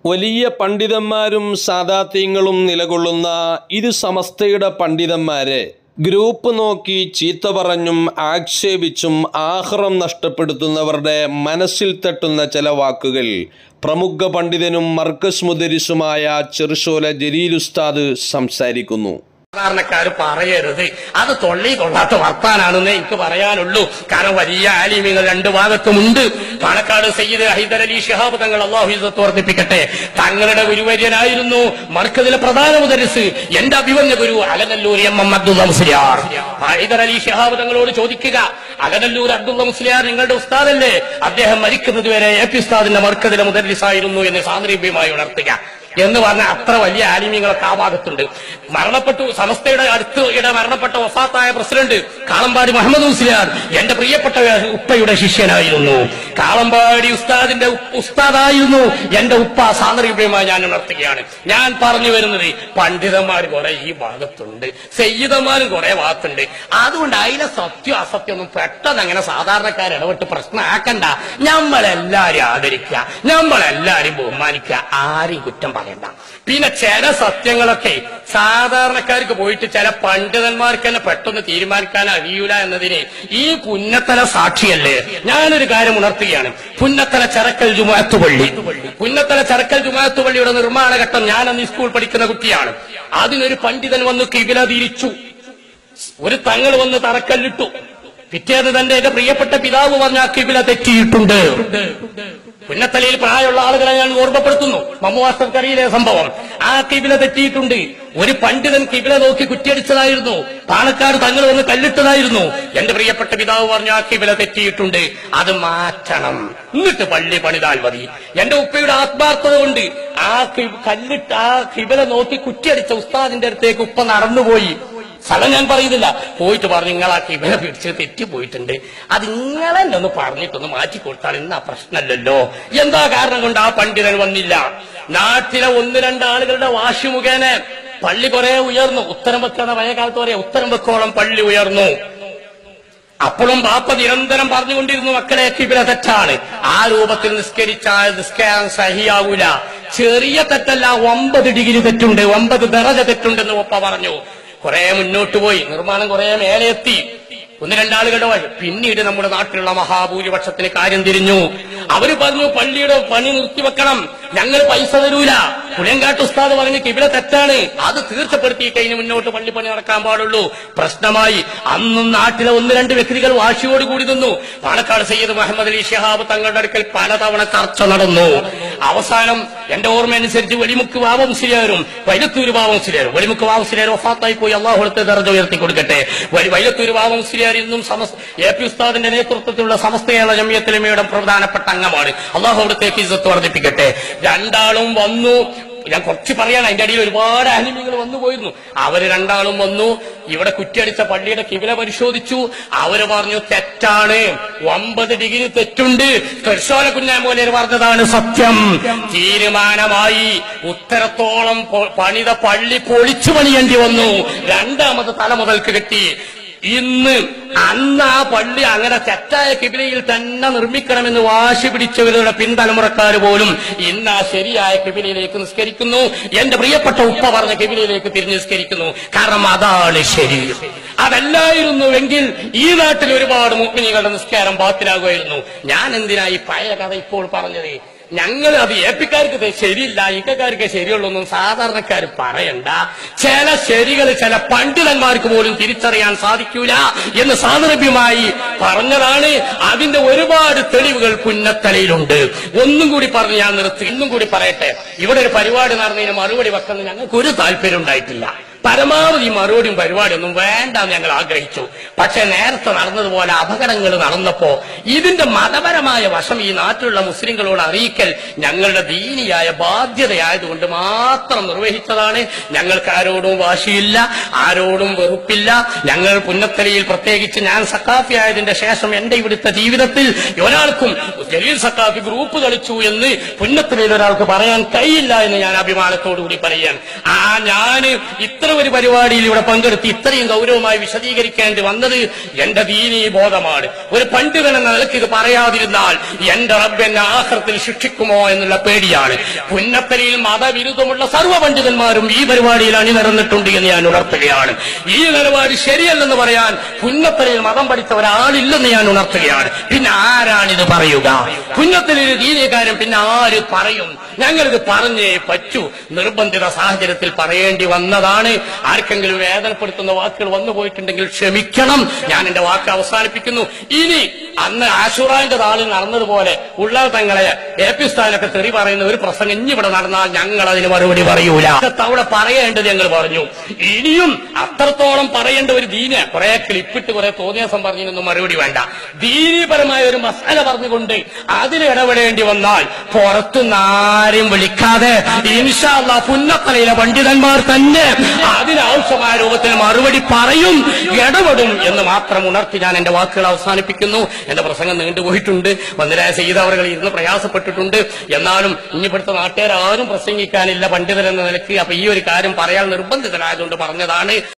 വലിയ പണ്ഡിതന്മാരും സാദാത്യങ്ങളും നിലകൊള്ളുന്ന ഇരു സമസ്തയുടെ പണ്ഡിതന്മാരെ ഗ്രൂപ്പ് നോക്കി ചീത്ത പറഞ്ഞും ആക്ഷേപിച്ചും ആഹ്റം നഷ്ടപ്പെടുത്തുന്നവരുടെ മനസ്സിൽ തട്ടുന്ന ചില വാക്കുകൾ പ്രമുഖ പണ്ഡിതനും മർക്കസ് മുദരിസുമായ ചെറുശോല ജലീൽ ഉസ്താദ് സംസാരിക്കുന്നു സാധാരണക്കാർ പറയരുത് അത് തൊള്ളി കൊള്ളാത്ത വർത്താനാണെന്നേ എനിക്ക് പറയാനുള്ളൂ കാരണം വലിയ ആലിമ്യങ്ങൾ രണ്ടു ഭാഗത്തുമുണ്ട് പാണക്കാട് സയ്യിദ് ഹൈദർ അലി ഷിഹാബ് തങ്ങൾ അള്ളാഹു ഇസ്സത്ത് വർദ്ധിപ്പിക്കട്ടെ തങ്ങളുടെ ഗുരുവര്യനായിരുന്നു മർക്കതിലെ പ്രധാന മുദരിസ് എന്റെ അഭിമന്യ ഗുരു അലനല്ലൂർ എം എം അബ്ദുള്ള മുസ്ലിയാർ ഹൈദർ അലി ഷിഹാബ് തങ്ങളോട് ചോദിക്കുക അലനല്ലൂർ അബ്ദുള്ള മുസ്ലിയാർ നിങ്ങളുടെ ഉസ്താദല്ലേ അദ്ദേഹം മരിക്കുന്നത് വരെ എ പി ഉസ്താദിന്റെ മർക്കതിലെ മുദരിസായിരുന്നു എന്ന് സാന്ദർഭ്യമായി ഉണർത്തുക എന്ന് പറഞ്ഞ അത്ര വലിയ ആലിമ്യങ്ങളൊക്കെ ആ ഭാഗത്തുണ്ട് മരണപ്പെട്ടു സമസ്തയുടെ അടുത്ത് ഇടെ മരണപ്പെട്ട വഫാത്തായ പ്രസിഡന്റ് കാളമ്പാടി മുഹമ്മദ് മുസ്ലിയാർ എന്റെ പ്രിയപ്പെട്ട ഉപ്പയുടെ ശിഷ്യനായിരുന്നു കാളമ്പാടി ഉസ്താദിന്റെ ഉ- ഉസ്താദായിരുന്നു എന്റെ ഉപ്പ സാന്ദർഭികമായി ഞാൻ ഉണർത്തുകയാണ് ഞാൻ പറഞ്ഞു വരുന്നത് പണ്ഡിതന്മാർ കുറെ ഈ ഭാഗത്തുണ്ട് സയ്യിദന്മാരും കുറെ ഭാഗത്തുണ്ട് അതുകൊണ്ട് അതിലെ സത്യം അസത്യം ഒന്നും പെട്ടെന്ന് അങ്ങനെ സാധാരണക്കാർ ഇടപെട്ട് പ്രശ്നമാക്കണ്ട നമ്മളെല്ലാരും ആദരിക്കുക നമ്മളെല്ലാരും ബഹുമാനിക്കുക ആരെയും കുറ്റം പറയണ്ട പിന്നെ ചില സത്യങ്ങളൊക്കെ സാധാരണക്കാർക്ക് പോയിട്ട് ചില പണ്ഡിതന്മാർക്ക് തന്നെ പെട്ടെന്ന് തീരുമാനിക്കാൻ അറിയൂല എന്നതിന് ഈ പുന്നത്തല സാക്ഷിയല്ലേ ഞാനൊരു കാര്യം ഉണർത്തുകയാണ് പുന്നത്തല ചെറക്കൽ ജുമാത്ത് പള്ളി പുന്നത്തല ചെറക്കൽ ജുമാത്ത് പള്ളിയുടെ നിർമ്മാണ ഘട്ടം ഞാൻ അന്ന് ഈ സ്കൂൾ പഠിക്കുന്ന കുട്ടിയാണ് അതിനൊരു പണ്ഡിതൻ വന്ന് കിബില തിരിച്ചു ഒരു തങ്ങൾ വന്ന് തറക്കല്ലിട്ടു പിറ്റേന്ന് തന്റെ എന്റെ പ്രിയപ്പെട്ട പിതാവ് പറഞ്ഞ ആ കിബില തെറ്റിയിട്ടുണ്ട് പുന്നത്തലയിൽ പ്രായമുള്ള ആളുകളെ ഞാൻ ഓർമ്മപ്പെടുത്തുന്നു മമ്മുവാസ്തർക്കറിയിലെ സംഭവം ആ കിബില തെറ്റിയിട്ടുണ്ട് ഒരു പണ്ഡിതൻ കിബില നോക്കി കുറ്റിയടിച്ചതായിരുന്നു പാണക്കാട് തങ്ങൾ വന്ന് കല്ലിട്ടതായിരുന്നു എന്റെ പ്രിയപ്പെട്ട പിതാവ് പറഞ്ഞു ആ കിബില തെറ്റിയിട്ടുണ്ട് അത് മാറ്റണം എന്നിട്ട് പള്ളി പണിതാൽ മതി എന്റെ ഉപ്പയുടെ ആത്മാർത്ഥത കൊണ്ട് ആ കി- കല്ലിട്ട് ആ കിബില നോക്കി കുറ്റിയടിച്ച ഉസ്താദിന്റെ അടുത്തേക്ക് ഉപ്പ നടന്നുപോയി സ്ഥലം ഞാൻ പറയുന്നില്ല പോയിട്ട് പറഞ്ഞു നിങ്ങൾ ആ കിബില പിടിച്ച് തെറ്റിപ്പോയിട്ടുണ്ട് അത് നിങ്ങളെ ഒന്ന് പറഞ്ഞിട്ടൊന്ന് മാറ്റി കൊടുത്താൽ ഇന്ന് ആ പ്രശ്നമല്ലല്ലോ എന്താ കാരണം കൊണ്ട് ആ പണ്ഡിതൻ വന്നില്ല നാട്ടിലെ ഒന്ന് രണ്ട് ആളുകളുടെ വാശി മുഖേന പള്ളി കുറെ ഉയർന്നു ഉത്തരം വെക്കുന്ന പഴയ കാലത്ത് പറയാം ഉത്തരം വെക്കോളം പള്ളി ഉയർന്നു അപ്പോഴും ബാപ്പ നിരന്തരം പറഞ്ഞുകൊണ്ടിരുന്നു മക്കളെ കിബില തെറ്റാണ് ആ രൂപത്തിൽ നിസ്കരിച്ചാൽ നിസ്കാരം സഹിയാവൂല ചെറിയ തെറ്റല്ല ഒമ്പത് ഡിഗ്രി തെറ്റുണ്ട് ഒമ്പത് ദറജ തെറ്റുണ്ടെന്ന് ഒപ്പ പറഞ്ഞു കുറെ മുന്നോട്ട് പോയി നിർമ്മാണം കുറെ മേലെ എത്തി ഒന്ന് രണ്ടാളുകളുടെ വഴി പിന്നീട് നമ്മുടെ നാട്ടിലുള്ള മഹാഭൂരിപക്ഷത്തിന് കാര്യം തിരിഞ്ഞു അവര് പറഞ്ഞു പള്ളിയുടെ പണി നിർത്തിവെക്കണം ഞങ്ങൾ പൈസ തരൂല പുളിയങ്കാട്ട് ഉസ്താദ് പറഞ്ഞു കിബില തെറ്റാണ് അത് തീർച്ചപ്പെടുത്തി കഴിഞ്ഞ് മുന്നോട്ട് പള്ളി പണി നടക്കാൻ പാടുള്ളൂ പ്രശ്നമായി അന്നും നാട്ടിലെ ഒന്ന് രണ്ട് വ്യക്തികൾ വാശിയോട് കൂടി നിന്നു പാലക്കാട് സയ്യിദ് മുഹമ്മദ് അലി ഷിഹാബ് തങ്ങളുടെ അടുക്കൽ പലതവണ ചർച്ച നടന്നു അവസാനം എന്റെ ഓർമ്മ അനുസരിച്ച് വെളിമുക്ക് വാവം ശരിയാരും വൈലത്തൂര് വാവം ശരിയാരും വെളിമുക്ക് വാവം ശരിയാരും ഒഫാത്തായി പോയി അള്ളാഹുളത്തെ ദർജ ഉയർത്തി കൊടുക്കട്ടെ വൈ- വൈലത്തൂര് വാവം ശരിയാർ ഇന്നും സമസ് എ പി ഉസ്താദിന്റെ നേതൃത്വത്തിലുള്ള സമസ്ത കേരള ജമിയത്തിലുമയുടെ പ്രധാനപ്പെട്ട അംഗമാണ് അള്ളാഹു അവിടത്തേക്ക് ഇജ്ജത്ത് വർദ്ധിപ്പിക്കട്ടെ രണ്ടാളും വന്നു ഞാൻ കുറച്ച് പറയാണ് അതിന്റെ അടിയിൽ ഒരുപാട് അനിമികൾ വന്നു പോയിരുന്നു അവര് രണ്ടാളും വന്നു ഇവിടെ കുറ്റിയടിച്ച പള്ളിയുടെ കിവില പരിശോധിച്ചു അവര് പറഞ്ഞു തെറ്റാണ് ഒമ്പത് ഡിഗ്രി തെറ്റുണ്ട് കർശോല കുഞ്ഞാമോലെ പറഞ്ഞതാണ് സത്യം തീരുമാനമായി ഉത്തരത്തോളം പൊ- പണിത പള്ളി പൊളിച്ചു പണിയേണ്ടി വന്നു രണ്ടാമത് തല മുതൽക്ക് കിട്ടി ഇന്ന് അന്ന് ആ പള്ളി അങ്ങനെ തെറ്റായ കിബിലയിൽ തന്നെ നിർമ്മിക്കണമെന്ന് വാശി പിടിച്ചവരുടെ പിൻതലമുറക്കാർ പോലും ഇന്ന് ആ ശരിയായ കിബിലയിലേക്ക് നിസ്കരിക്കുന്നു എന്റെ പ്രിയപ്പെട്ട ഉപ്പ പറഞ്ഞ കിബിലയിലേക്ക് തിരിഞ്ഞ് നിസ്കരിക്കുന്നു കാരണം അതാണ് ശരി അതല്ലായിരുന്നുവെങ്കിൽ ഈ നാട്ടിൽ ഒരുപാട് മുഗ്മിനികളുടെ നിസ്കാരം ബാത്തിലാകുമായിരുന്നു ഞാൻ എന്തിനാ ഈ പഴയ കഥ ഇപ്പോൾ പറഞ്ഞത് ഞങ്ങൾ അത് ഏപ്പിക്കാർക്ക് ഇത് ശരിയില്ല ഇക്കക്കാർക്ക് ശരിയുള്ളൊന്നും സാധാരണക്കാർ പറയണ്ട ചില ശരികൾ ചില പണ്ഡിതന്മാർക്ക് പോലും തിരിച്ചറിയാൻ സാധിക്കൂല എന്ന് സാന്ദർഭ്യമായി പറഞ്ഞതാണ് അതിന്റെ ഒരുപാട് തെളിവുകൾ പുന്നത്തലയിലുണ്ട് ഒന്നും കൂടി പറഞ്ഞ് ഞാൻ നിർത്തി ഇന്നും കൂടി പറയട്ടെ ഇവിടെ ഒരു പരിപാടി നടന്നതിന് മറുപടി വെക്കുന്ന ഞങ്ങൾക്ക് ഒരു താല്പര്യം ഉണ്ടായിട്ടില്ല പരമാവധി ഈ മറുപടിയും പരിപാടിയൊന്നും വേണ്ടെന്ന് ഞങ്ങൾ ആഗ്രഹിച്ചു പക്ഷെ നേരത്തെ നടന്നതുപോലെ അപകടങ്ങൾ നടന്നപ്പോ ഇതിന്റെ മതപരമായ വശം ഈ നാട്ടിലുള്ള മുസ്ലിങ്ങളോട് അറിയിക്കൽ ഞങ്ങളുടെ ദീനിയായ ബാധ്യതയായതുകൊണ്ട് മാത്രം നിർവഹിച്ചതാണ് ഞങ്ങൾക്ക് ആരോടും വാശിയില്ല ആരോടും വെറുപ്പില്ല ഞങ്ങൾ പുന്നത്തലയിൽ പ്രത്യേകിച്ച് ഞാൻ സക്കാഫി ആയതിന്റെ ശേഷം എന്റെ ഇവിടുത്തെ ജീവിതത്തിൽ ഒരാൾക്കും ജലീൽ സക്കാഫി ഗ്രൂപ്പ് കളിച്ചു എന്ന് പുന്നത്തലയിൽ ഒരാൾക്ക് പറയാൻ കഴിയില്ല എന്ന് ഞാൻ അഭിമാനത്തോടു കൂടി പറയാൻ ആ ഞാന് ഇത്ര ഒരു പരിപാടിയിൽ ഇവിടെ പങ്കെടുത്ത് ഇത്രയും ഗൗരവമായി വിശദീകരിക്കേണ്ടി വന്നത് എന്റെ ദീനീ ബോധമാണ് ഒരു പണ്ഡിതൻ എന്ന നിലയ്ക്ക് ഇത് പറയാതിരുന്നാൽ എന്റെ റബ്ബ് എന്നെ ആഹ്റത്തിൽ ശിക്ഷിക്കുമോ എന്നുള്ള പേടിയാണ് പുന്നത്തലയിൽ മതവിരുദ്ധമുള്ള സർവ്വ പണ്ഡിതന്മാരും ഈ പരിപാടിയിൽ അണിനിരന്നിട്ടുണ്ട് എന്ന് ഞാൻ ഉണർത്തുകയാണ് ഈ നിലപാട് ശരിയല്ലെന്ന് പറയാൻ പുന്നത്തലയിൽ മതം പഠിച്ച ഒരാളില്ലെന്ന് ഞാൻ ഉണർത്തുകയാണ് പിന്നെ ആരാണിത് പറയുക പുന്നത്തലയിൽ ദീനീകാരം പിന്നെ ആര് പറയും ഞങ്ങളിത് പറഞ്ഞേ പറ്റൂ നിർബന്ധിത സാഹചര്യത്തിൽ പറയേണ്ടി വന്നതാണ് ആർക്കെങ്കിലും വേദനപ്പെടുത്തുന്ന വാക്കുകൾ വന്നു പോയിട്ടുണ്ടെങ്കിൽ ക്ഷമിക്കണം ഞാൻ എന്റെ വാക്ക് അവസാനിപ്പിക്കുന്നു ഇനി അന്ന് ആശുറാന്റെ നാളിൽ നടന്നതുപോലെ ഉള്ള തങ്ങളെ എ പി സ്ഥാനൊക്കെ തെറി പറയുന്ന ഒരു പ്രസംഗം ഇനി ഇവിടെ നടന്നാൽ ഞങ്ങൾ അതിന് മറുപടി പറയൂല തവണ പറയേണ്ടത് ഞങ്ങൾ പറഞ്ഞു ഇനിയും അത്രത്തോളം പറയേണ്ട ഒരു ദീന കുറെ ക്ലിപ്പിട്ട് കുറെ തോന്നിയാസം പറഞ്ഞതിനൊന്നും മറുപടി വേണ്ട ദീനീപരമായ ഒരു മസാല പറഞ്ഞുകൊണ്ട് അതിൽ ഇടപെടേണ്ടി വന്നാൽ പുറത്തുനിന്ന് ആരും വിളിക്കാതെ ഇൻഷാല്ല പുന്നത്തലയിലെ പണ്ഡിതന്മാർ തന്നെ അതിനാവശ്യമായ രൂപത്തിൽ മറുപടി പറയും ഇടപെടും എന്ന് മാത്രം ഉണർത്തി ഞാൻ എന്റെ വാക്കുകൾ അവസാനിപ്പിക്കുന്നു എന്റെ പ്രസംഗം നീണ്ടുപോയിട്ടുണ്ട് വന്നിരായ ചെയ്ത അവർ ഇരുന്ന് പ്രയാസപ്പെട്ടിട്ടുണ്ട് എന്നാലും ഇനിപ്പെടുത്ത നാട്ടുകാർ ആരും പ്രസംഗിക്കാനില്ല പണ്ഡിതരെന്ന നിലയ്ക്ക് അപ്പൊ ഈ ഒരു കാര്യം പറയാൻ നിർബന്ധിതനായതുകൊണ്ട് പറഞ്ഞതാണ്